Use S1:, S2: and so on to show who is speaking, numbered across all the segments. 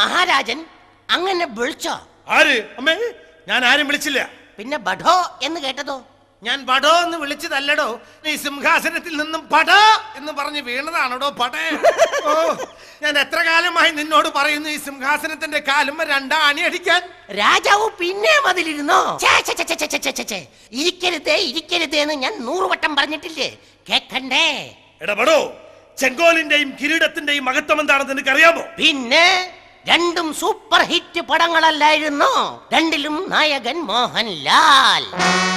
S1: മഹാരാജൻ അങ്ങനെ വിളിച്ചോ
S2: ആര് അമ്മേ ഞാൻ ആരും വിളിച്ചില്ല
S1: പിന്നെ ബഡോ എന്ന് കേട്ടതോ
S2: ഞാൻ പടോ എന്ന് വിളിച്ചതല്ലടോ നീ സിംഹാസനത്തിൽ നിന്നും പട എന്ന് പറഞ്ഞ് വീണതാണോടോ പടേ ഓ ഞാൻ എത്ര കാലമായി നിന്നോട് പറയുന്നു ഈ സിംഹാസനത്തിന്റെ കാലും രണ്ടാണി അടിക്കാൻ
S1: രാജാവ് പിന്നെ അതിലിരുന്നോ ഛേ, ഛേ, ഛേ, ഛേ, ഛേ, ഛേ, ഛേ, ഛേ. ഇരിക്കരുതേ ഇരിക്കരുതേ എന്ന് ഞാൻ നൂറുവട്ടം പറഞ്ഞിട്ടില്ലേ കേക്കണ്ടേ
S2: എടപടോ ചെങ്കോലിന്റെയും കിരീടത്തിന്റെയും മഹത്വം എന്താണെന്ന് നിനക്കറിയാമോ
S1: പിന്നെ രണ്ടും സൂപ്പർ ഹിറ്റ് പടങ്ങളല്ലായിരുന്നു രണ്ടിലും നായകൻ മോഹൻലാൽ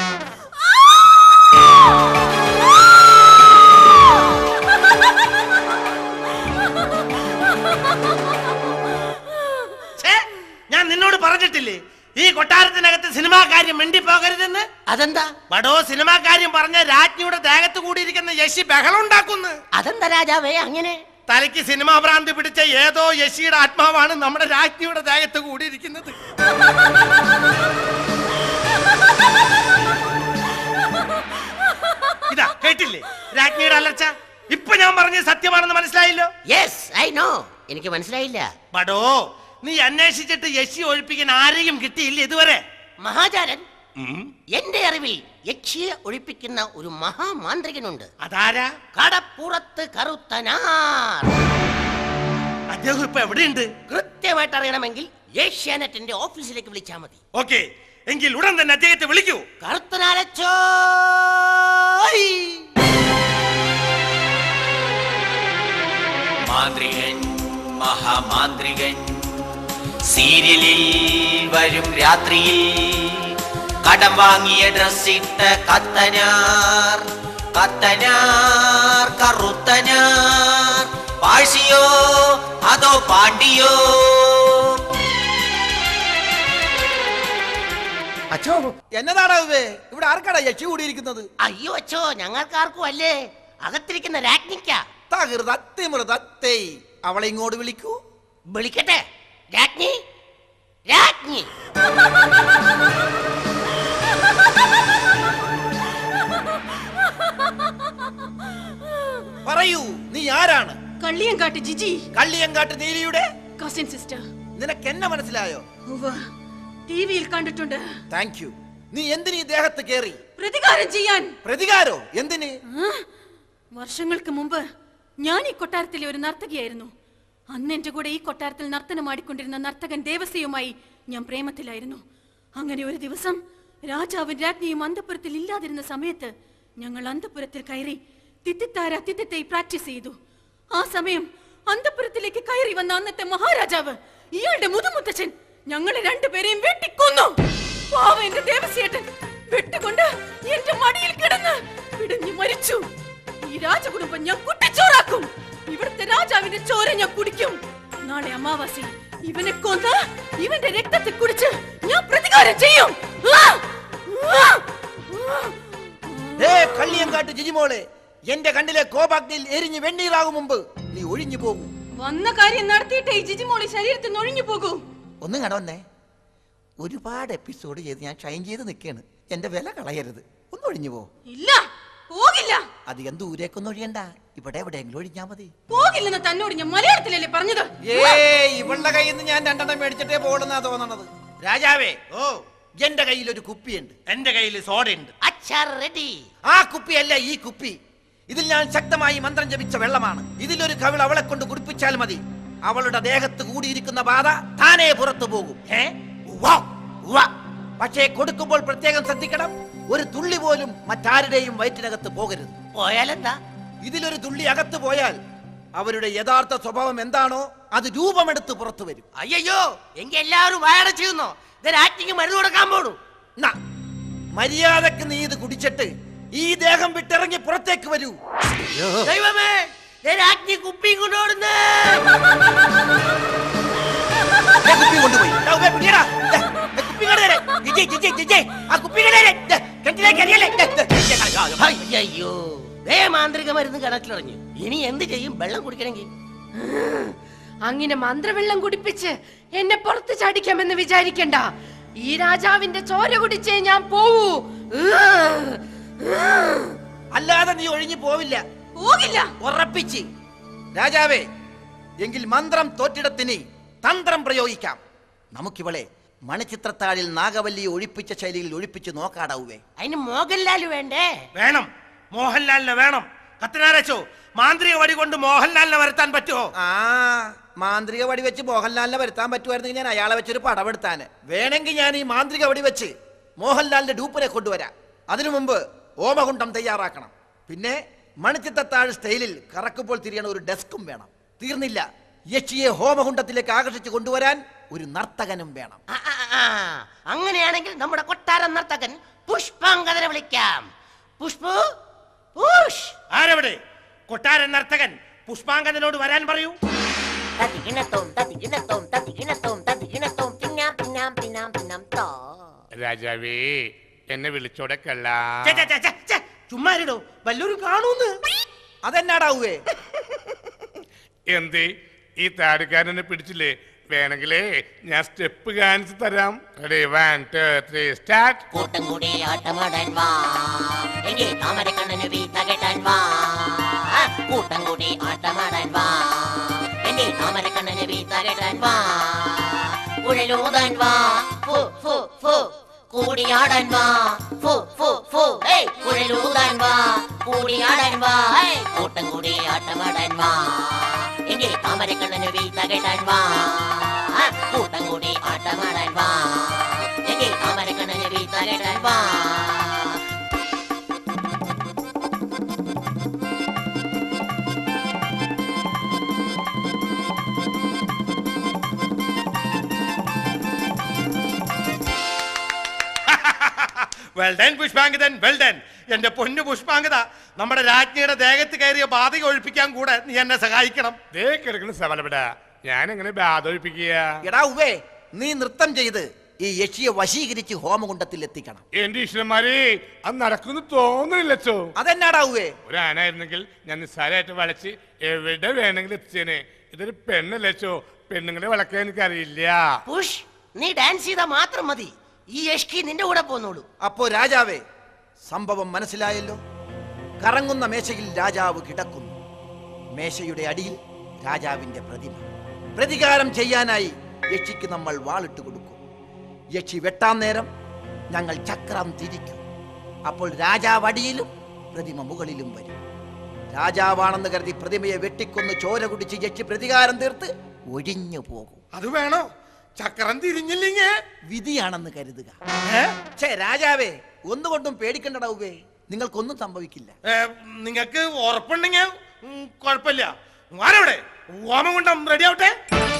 S2: ഛേ, ഞാൻ നിന്നോട് പറഞ്ഞിട്ടില്ലേ ഈ കൊട്ടാരത്തിനകത്ത് സിനിമാ കാര്യം മിണ്ടിപ്പോകരുതെന്ന്
S1: അതെന്താ
S2: പടോ സിനിമാ കാര്യം പറഞ്ഞ രാജ്ഞിയുടെ ദേഹത്ത് കൂടിയിരിക്കുന്ന യശി ബഹളം ഉണ്ടാക്കുന്നു
S1: അതെന്താ രാജാവേ അങ്ങനെ
S2: തലയ്ക്ക് സിനിമാ ഭ്രാന്തി പിടിച്ച ഏതോ യശിയുടെ ആത്മാവാണ് നമ്മുടെ രാജ്ഞിയുടെ ദേഹത്ത് കൂടിയിരിക്കുന്നത് ഇതാ കേട്ടില്ലേ രാജ്ഞിയുടെ അലർച്ച ഇപ്പൊ ഞാൻ പറഞ്ഞത് സത്യമാണെന്ന് മനസ്സിലായില്ലോ
S1: യെസ് ഐ നോ എനിക്ക് മനസ്സിലായില്ല
S2: പടോ നീ അന്വേഷിച്ചിട്ട് യശി ഒഴിപ്പിക്കാൻ ആരെയും കിട്ടിയില്ല ഇതുവരെ
S1: മഹാചാരൻ എന്റെ അറിവിൽ യക്ഷിയെ ഒഴിപ്പിക്കുന്ന ഒരു മഹാമാന്ത്രികനുണ്ട്
S2: അതാരാ
S1: കടപ്പുറത്ത് കറുത്തനാർ
S2: അദ്ദേഹം ഇപ്പൊ എവിടെയുണ്ട്
S1: കൃത്യമായിട്ട് അറിയണമെങ്കിൽ ഏഷ്യാനെറ്റിന്റെ ഓഫീസിലേക്ക് വിളിച്ചാൽ മതി
S2: ഓക്കെ എങ്കിൽ ഉടൻ തന്നെ അദ്ദേഹത്തെ വിളിക്കൂ
S1: കറുത്തനാരച്ചോ
S3: മാന്ത്രികൻ മഹാമാന്ത്രികൻ സീരിയലിൽ വരും രാത്രിയിൽ കടം വാങ്ങിയ ഡ്രസ്സിട്ട കത്തനാർ കത്തനാർ കറുത്തനാർ പാഴ്സിയോ അതോ പാണ്ടിയോ
S4: അച്ഛോ എന്നതാടാ ഇത് ഇവിടെ ആർക്കാടാ യക്ഷി കൂടിയിരിക്കുന്നത്
S1: അയ്യോ അച്ചോ ഞങ്ങൾക്കാർക്കും അല്ലേ അകത്തിരിക്കുന്ന രാജ്ഞിക്ക
S4: തകൃതത്തിമൃതത്തേ അവളെ ഇങ്ങോട്ട് വിളിക്കൂ
S1: വിളിക്കട്ടെ രാജ്ഞി രാജ്ഞി
S4: പറയൂ നീ ആരാണ്
S5: കള്ളിയങ്കാട്ട് ജിജി
S4: കള്ളിയങ്കാട്ട് നീലിയുടെ
S5: കസിൻ സിസ്റ്റർ
S4: നിനക്ക് എന്നെ മനസ്സിലായോ
S5: ടി വിയിൽ കണ്ടിട്ടുണ്ട്
S4: താങ്ക് യു നീ എന്തിനീ ദേഹത്ത് കേറി
S5: പ്രതികാരം ചെയ്യാൻ
S4: പ്രതികാരോ എന്തിന്
S5: ആ, വർഷങ്ങൾക്ക് മുമ്പ് ഞാൻ ഈ കൊട്ടാരത്തിലെ ഒരു നർത്തകിയായിരുന്നു അന്ന് എന്റെ കൂടെ ഈ കൊട്ടാരത്തിൽ നർത്തനമാടിക്കൊണ്ടിരുന്ന നർത്തകൻ ദേവസ്യയുമായി ഞാൻ പ്രേമത്തിലായിരുന്നു അങ്ങനെ ഒരു ദിവസം രാജാവും രാജ്ഞിയും അന്തപുരത്തിൽ ഇല്ലാതിരുന്ന സമയത്ത് ഞങ്ങൾ അന്തപുരത്തിൽ കയറി തിത്തിത്താര തിത്തിത്തൈ പ്രാക്ടീസ് ചെയ്തു ആ സമയം അന്തപുരത്തിലേക്ക് കയറി വന്ന അന്നത്തെ മഹാരാജാവ് ഇയാളുടെ മുതുമുത്തച്ഛൻ ഞങ്ങളെ രണ്ടുപേരെയും വെട്ടിക്കൊന്നു പാവ എന്റെ ദേവസ്യേട്ടൻ വെട്ടുകൊണ്ട് എന്റെ മടിയിൽ കിടന്ന് പിടഞ്ഞു മരിച്ചു ഈ രാജകുടുംബം ഞാൻ കുട്ടിച്ചോറാക്കും ഇവിടുത്തെ രാജാവിന്റെ ചോര ഞാൻ കുടിക്കും നാളെ അമാവാസി ഇവനെ കൊന്ന് ഇവന്റെ രക്തത്തെ കുടിച്ച് ഞാൻ പ്രതികാരം ചെയ്യും ആ! ആ!
S4: ഏ കള്ളിയങ്കാട്ട് ജിജിമോളെ എന്റെ കണ്ണിലെ കോപാഗ്നിയിൽ എരിഞ്ഞ് വെണ്ണീറാകും മുമ്പ് നീ ഒഴിഞ്ഞു പോകും
S5: വന്ന കാര്യം നടത്തിയിട്ടേ ഈ ജിജിമോളി ശരീരത്തിൽ നിന്ന് ഒഴിഞ്ഞു പോകൂ
S4: ഒന്നും കടവന്നേ ഒരുപാട് എപ്പിസോഡ് ചെയ്ത് ഞാൻ ഷൈൻ ചെയ്ത് നിൽക്കുകയാണ് എന്റെ വില കളയരുത് ഒന്ന് ഒഴിഞ്ഞു പോ
S5: ഇല്ല പോകില്ല
S4: അധികം ദൂരേക്കൊന്നും ഒഴിയണ്ട ഇവിടെ എവിടെയെങ്കിലും ഒഴിഞ്ഞാ മതി
S5: പോകില്ലെന്ന് തന്നോട് ഞാൻ മലയാളത്തിലല്ലേ പറഞ്ഞത്
S4: ഏ ഇവളുടെ കയ്യിൽ നിന്ന് ഞാൻ രണ്ടെണ്ണം മേടിച്ചിട്ടേ പോകണമെന്നാ തോന്നണത് രാജാവേ
S2: ഓ
S4: എന്റെ കയ്യിൽ ഒരു കുപ്പിയുണ്ട്
S2: എന്റെ കയ്യിൽ സോഡയുണ്ട്
S1: അച്ചാർ റെഡി
S4: ആ കുപ്പിയല്ല ഈ കുപ്പി ഇതിൽ ഞാൻ ശക്തമായി മന്ത്രം ജപിച്ച വെള്ളമാണ് ഇതിലൊരു കവിൾ അവളെ കൊണ്ട് കുടിപ്പിച്ചാൽ മതി അവളുടെ ദേഹത്ത് കൂടിയിരിക്കുന്ന ബാധ താനേ പുറത്തു പോകും
S1: ഏ
S4: ഉവ്വ, ഉവ്വ. പക്ഷേ കൊടുക്കുമ്പോൾ പ്രത്യേകം ശ്രദ്ധിക്കണം ഒരു തുള്ളി പോലും മറ്റാരുടെയും വയറ്റിനകത്ത് പോകരുത്
S1: പോയാലെന്താ
S4: ഇതിലൊരു തുള്ളി അകത്ത് പോയാൽ അവരുടെ യഥാർത്ഥ സ്വഭാവം എന്താണോ അത് രൂപമെടുത്ത് പുറത്തു വരും
S1: അയ്യോ എങ്കിൽ എല്ലാവരും വയറ ചെയ്യുന്നോ ഇത് രാജ്ഞിക്ക് മരുന്ന് കൊടുക്കാൻ പോണു
S4: നാ, മര്യാദക്ക് നീ ഇത് കുടിച്ചിട്ട് ഈ ദേഹം വിട്ടിറങ്ങി പുറത്തേക്ക് വരൂ
S1: ദൈവമേ ദേ രാജ്ഞി കുപ്പിയും കൊണ്ടുപോടുന്നേ
S4: ദേ, കുപ്പി കൊണ്ടുപോയി ദാ, ഉവ്വേ, പിടിയെടാ. ദേ, ദേ, കുപ്പി ഇങ്ങട് തരെ. ജിജി, ജിജി, ജിജി, ആ കുപ്പി ഇങ്ങട് തരെ. ദേ, കിണറ്റിലേക്ക് എറിയല്ലേ. ദേ, ദേ, ദേ, ആ, ആ, ആ.
S1: അയ്യോ ദേ മാന്ത്രിക മരുന്ന് കിണറ്റിലിറങ്ങി ഇനി എന്ത് ചെയ്യും വെള്ളം കുടിക്കണമെങ്കിൽ
S6: അങ്ങനെ മന്ത്രവെള്ളം കുടിപ്പിച്ച് എന്നെ പുറത്ത് ചാടിക്കാമെന്ന് വിചാരിക്കണ്ട ഈ രാജാവിന്റെ ചോര കുടിച്ചേ ഞാൻ പോവൂ
S4: അല്ലാതെ നീ ഒഴിഞ്ഞു പോവില്ല
S5: പോകില്ല
S4: ഉറപ്പിച്ച് രാജാവേ എങ്കിൽ മന്ത്രം തോറ്റിടത്തിന് തന്ത്രം പ്രയോഗിക്കാം നമുക്കിവളെ മണിച്ചിത്രത്താഴിൽ നാഗവല്ലിയെ ഒഴിപ്പിച്ച ശൈലിയിൽ ഒഴിപ്പിച്ച് നോക്കാടാവുവേ
S1: അതിന് മോഹൻലാൽ വേണ്ടേ
S2: വേണം മോഹൻലാലിനെ വേണം കത്തിനാരച്ചോ മാന്ത്രിക വടി കൊണ്ട് മോഹൻലാലിനെ വരുത്താൻ പറ്റുമോ
S4: ആ മാന്ത്രിക വടി വെച്ച് മോഹൻലാലിനെ വരുത്താൻ പറ്റുമായിരുന്നെങ്കിൽ ഞാൻ അയാളെ വെച്ചൊരു പടമെടുത്താന് വേണമെങ്കിൽ ഞാൻ ഈ മാന്ത്രിക വടി വെച്ച് മോഹൻലാലിന്റെ ഡൂപ്പിനെ കൊണ്ടുവരാം അതിനു മുമ്പ് ഓമകുണ്ടം തയ്യാറാക്കണം പിന്നെ മണിച്ചിത്തത്താഴ് സ്റ്റൈലിൽ കറക്കുമ്പോൾ തിരിയണ ഒരു ഡെസ്കും വേണം തീർന്നില്ല യക്ഷിയെ ഹോമകുണ്ടത്തിലേക്ക് ആകർഷിച്ച് കൊണ്ടുവരാൻ ഒരു നർത്തകനും വേണം
S1: ആ, ആ, ആ. അങ്ങനെയാണെങ്കിൽ നമ്മുടെ കൊട്ടാരം നർത്തകൻ പുഷ്പാങ്കദനെ വിളിക്കാം പുഷ്പു പുഷ്
S2: ആരവിടെ കൊട്ടാരൻ നർത്തകൻ പുഷ്പാങ്കനോട് വരാൻ പറയൂ
S7: തത്തിക്കിണത്തോം തത്തിക്കിണത്തോം തത്തിക്കിണത്തോം തത്തിക്കിണത്തോം പിന്നാം പിന്നാം പിന്നാം പിന്നാം തോ
S8: രാജാവേ എന്നെ വിളിച്ചോടെ കള്ള
S2: ഛെ, ഛെ, ഛെ, ഛെ, ഛെ, ചുമ്മാരിടോ വല്ലവരും കാണൂന്ന്
S4: അതെന്നാടാവുവേ
S8: എന്തേ ഈ താടിക്കാരനെ പിടിച്ചില്ലേ വേണമെങ്കിലേ ഞാൻ സ്റ്റെപ്പ് കാണിച്ചു തരാം ready one two three start
S7: കൂട്ടം കൂടി ആട്ടമാടാൻ വാ എങ്കിൽ താമരക്കണ്ണന് വീത്ത കെട്ടാൻ വാ കൂട്ടം കൂടി ആട്ടമാടാൻ വാ എങ്കിൽ താമരക്കണ്ണന് വീത്ത കെട്ടാൻ വാ കുഴലൂതാൻ വാ ഫു ഫു ഫു കൂടിയാടാൻ വാ ഫു ഫു ഫു ഏയ് കുഴലൂതാൻ വാ കൂടിയാടാൻ വാ ഏയ് കൂട്ടം കൂടി ആട്ടമാടാൻ വാ എങ്കിൽ താമരക്കണ്ണന് വീത്ത കെട്ടാൻ വാ കൂട്ടം കൂടി ആട്ടമാടാൻ വാ എങ്കിൽ താമരക്കണ്ണന് വീത്ത കെട്ടാൻ വാ
S2: വെൽഡൻ പുഷ്പാങ്കിതൻ വെൽഡൻ എന്റെ പൊന്നു പുഷ്പാങ്കിത നമ്മുടെ രാജ്ഞിയുടെ ദേഹത്ത് കയറിയ ബാധക ഒഴിപ്പിക്കാൻ കൂടെ നീ എന്നെ സഹായിക്കണം
S8: ദേ കിടക്കുന്ന സവലപ്പെട ഞാൻ എങ്ങനെ ബാധൊഴിപ്പിക്കുക
S4: എടാ ഉവേ നീ നൃത്തം ചെയ്ത് ഈ യക്ഷിയെ വശീകരിച്ച് ഹോമകുണ്ടത്തിൽ എത്തിക്കണം
S8: എന്റെ ഈശ്വരന്മാരെ അത് നടക്കുന്നു തോന്നുന്നില്ലച്ചോ
S4: അതെന്നാടാ ഉവേ
S8: ഒരു ആനായിരുന്നെങ്കിൽ ഞാൻ നിസ്സാരമായിട്ട് വളച്ച് എവിടെ വേണമെങ്കിലും എത്തിച്ചേനെ ഇതൊരു പെണ്ണല്ലച്ചോ പെണ്ണുങ്ങളെ വളക്കാൻ എനിക്കറിയില്ല
S1: പുഷ് നീ ഡാൻസ് ചെയ്താൽ മാത്രം മതി ഈ യഷ്കി നിന്റെ കൂടെ പോന്നോളൂ
S4: അപ്പോ രാജാവേ സംഭവം മനസ്സിലായല്ലോ കറങ്ങുന്ന മേശയിൽ രാജാവ് കിടക്കുന്നു മേശയുടെ അടിയിൽ രാജാവിന്റെ പ്രതിമ പ്രതികാരം ചെയ്യാനായി യക്ഷിക്ക് നമ്മൾ വാളിട്ട് കൊടുക്കും യക്ഷി വെട്ടാൻ നേരം ഞങ്ങൾ ചക്രം തിരിക്കും അപ്പോൾ രാജാവ് അടിയിലും പ്രതിമ മുകളിലും വരും രാജാവാണെന്ന് കരുതി പ്രതിമയെ വെട്ടിക്കൊന്ന് ചോര കുടിച്ച് യക്ഷി പ്രതികാരം തീർത്ത് ഒഴിഞ്ഞു പോകും
S2: അത് വേണോ ചക്രം തിരിഞ്ഞില്ലെങ്കിൽ
S4: വിധിയാണെന്ന് കരുതുക ഛേ രാജാവേ ഒന്നുകൊണ്ടും പേടിക്കണ്ടടാവേ നിങ്ങൾക്കൊന്നും സംഭവിക്കില്ല
S2: നിങ്ങൾക്ക് ഉറപ്പുണ്ടെങ്കിൽ ഉം, കുഴപ്പമില്ല ആരവിടെ ഓമകുണ്ടം റെഡി ആവട്ടെ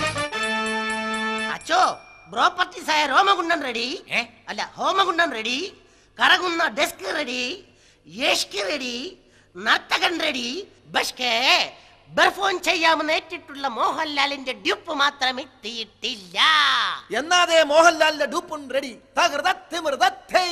S1: അച്ചോ പ്രോപ്പർട്ടീസ് ആയ രോമകുണ്ടൻ റെഡി അല്ല ഹോമകുണ്ടൻ റെഡി കറങ്ങുന്ന ഡെസ്ക് റെഡി യഷ്കി റെഡി നർത്തകൻ റെഡി ബഷ്കേ പെർഫോം ചെയ്യാമെന്ന് ഏറ്റിട്ടുള്ള മോഹൻലാലിന്റെ ഡ്യൂപ്പ് മാത്രം എത്തിയിട്ടില്ല
S4: എന്നാതെ മോഹൻലാലിന്റെ ഡൂപ്പും റെഡി തകൃതത്തിമൃതത്തൈ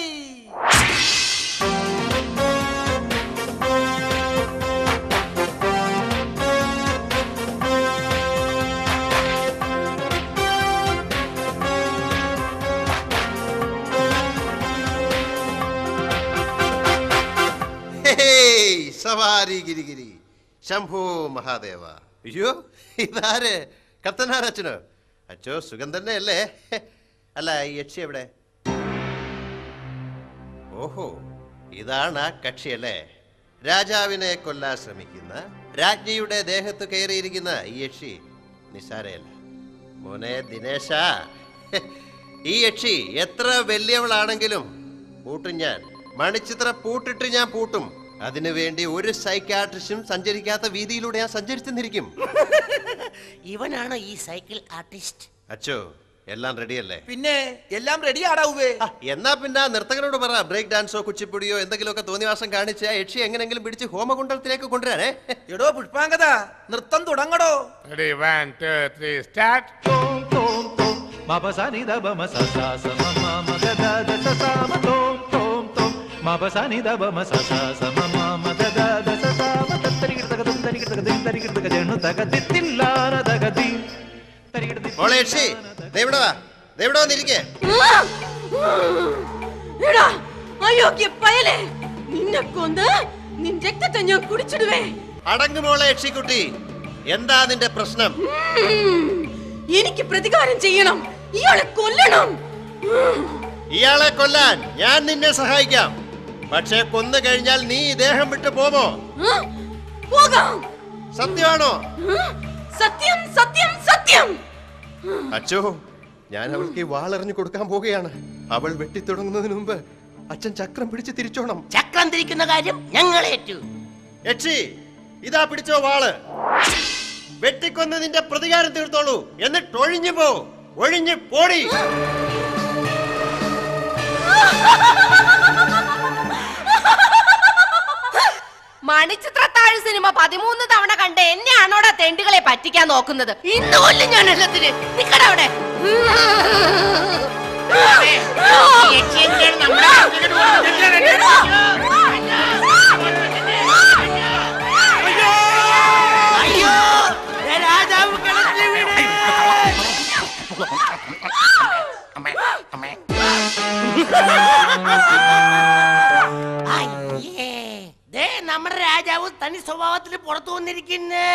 S9: ഹേയ്, സവാരി ഗിരിഗിരി ശംഭോ മഹാദേവ അയ്യോ ഇതാര് കത്തനാരച്ചനോ അച്ചോ സുഖം തന്നെ അല്ലേ അല്ല ഈ യക്ഷി എവിടെ ഓഹോ ഇതാണ് ആ കക്ഷിയല്ലേ രാജാവിനെ കൊല്ലാൻ ശ്രമിക്കുന്ന രാജ്ഞിയുടെ ദേഹത്ത് കയറിയിരിക്കുന്ന ഈ യക്ഷി നിസ്സാരയല്ല മോനെ ദിനേശ ഈ യക്ഷി എത്ര വലിയവളാണെങ്കിലും പൂട്ടും ഞാൻ മണിച്ചിത്ര പൂട്ടിട്ട് ഞാൻ പൂട്ടും അതിനു വേണ്ടി ഒരു സൈക്കാട്രിസ്റ്റും സഞ്ചരിക്കാത്ത വീതിയിലൂടെ ഞാൻ സഞ്ചരിച്ചെന്നിരിക്കും
S1: ഇവനാണ് ഈ സൈക്കിൾ ആർട്ടിസ്റ്റ്
S9: അച്ചോ എല്ലാം റെഡിയല്ലേ
S4: പിന്നെ എല്ലാം റെഡി ആടാവേ
S9: ആ, എന്നാ പിന്നെ ആ നർത്തകനോട് പറ ബ്രേക്ക് ഡാൻസോ കുച്ചിപ്പുടിയോ എന്തെങ്കിലുമൊക്കെ തോന്നിവാസം കാണിച്ച് ആ യക്ഷി എങ്ങനെങ്കിലും പിടിച്ച് ഹോമകുണ്ടത്തിലേക്ക് കൊണ്ടുവരാനേ
S4: എടോ പുഷ്പാങ്കത നൃത്തം തുടങ്ങടോ
S8: ready one two three start
S10: തോം തോം തോം മപസനി ദബമ സസാസ മമ മഗദ സസാമ തോം തോം തോം മപസനി ദബമ സസാസ മമ മഗദ സസാമ തത്തരികിടതക തത്തരികിടതക തത്തരികിടതക ജണു തക തിത്തില്ലാന തകതി തരികിടതി
S9: മോളെ യക്ഷി ദേ ഇവിടെ വാ ദേ ഇവിടെ വന്നിരിക്കേ
S5: എടാ അയോഗ്യ പയലേ നിന്നെ കൊന്ന് നിൻ രക്തത്തെ ഞാൻ കുടിച്ചിടുവേ
S9: അടങ്ങു മോളെ യക്ഷിക്കുട്ടി എന്താ നിന്റെ പ്രശ്നം
S5: ഉം. എനിക്ക് പ്രതികാരം ചെയ്യണം ഇയാളെ കൊല്ലണം
S9: ഇയാളെ കൊല്ലാൻ ഞാൻ നിന്നെ സഹായിക്കാം പക്ഷേ കൊന്നു കഴിഞ്ഞാൽ നീ ഈ ദേഹം വിട്ടു പോമോ
S5: ആ, പോകാം
S9: സത്യമാണോ
S5: ആ, സത്യം സത്യം സത്യം
S9: അച്ചോ ഞാൻ അവൾക്ക് ഈ വാളെറിഞ്ഞു കൊടുക്കാൻ പോവുകയാണ് അവൾ വെട്ടിത്തുടങ്ങുന്നതിന് മുമ്പ് അച്ഛൻ ചക്രം പിടിച്ച് തിരിച്ചോണം
S1: ചക്രം തിരിക്കുന്ന കാര്യം ഞങ്ങളേറ്റു
S9: യക്ഷി ഇതാ പിടിച്ചോ വാള് വെട്ടിക്കൊന്നതിന്റെ പ്രതികാരം തീർത്തോളൂ എന്നിട്ട് ഒഴിഞ്ഞു പോ ഒഴിഞ്ഞു പോടി
S6: മണിച്ചിത്രത്താഴ് സിനിമ പതിമൂന്ന് തവണ കണ്ട് എന്നെയാണോടാ തെണ്ടുകളെ പറ്റിക്കാൻ നോക്കുന്നത് ഇന്ന് കൊല്ലും ഞാൻ എല്ലാത്തിന് നിക്കട അവിടെ
S1: അയ്യോ ദേ രാജാവ് കിണറ്റിൽ വീണ് അയ്യേ ദേ നമ്മുടെ രാജാവ് തനി സ്വഭാവത്തിൽ പുറത്തു വന്നിരിക്കുന്നേ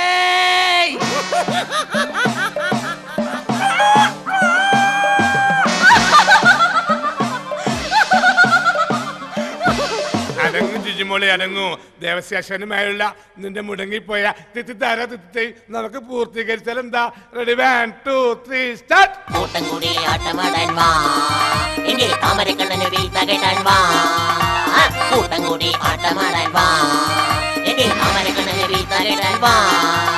S8: അടങ്ങു ജിജിമോളി അടങ്ങു ദേവസ്യാശനുമായുള്ള നിന്റെ മുടങ്ങിപ്പോയ തിത്തിത്താര തിത്തി നമുക്ക് പൂർത്തീകരിച്ചാൽ എന്താ ready one two three start
S7: കൂട്ടം കൂടി ആട്ടമാടാൻ വാ എന്റെ താമരക്കണ്ണന് വീഴ്ത്ത കേട്ടാൻ വാ കൂട്ടം കൂടി ആട്ടമാടാൻ വാ എന്റെ താമരക്കണ്ണന് വീഴ്ത്ത കേട്ടാൻ വാ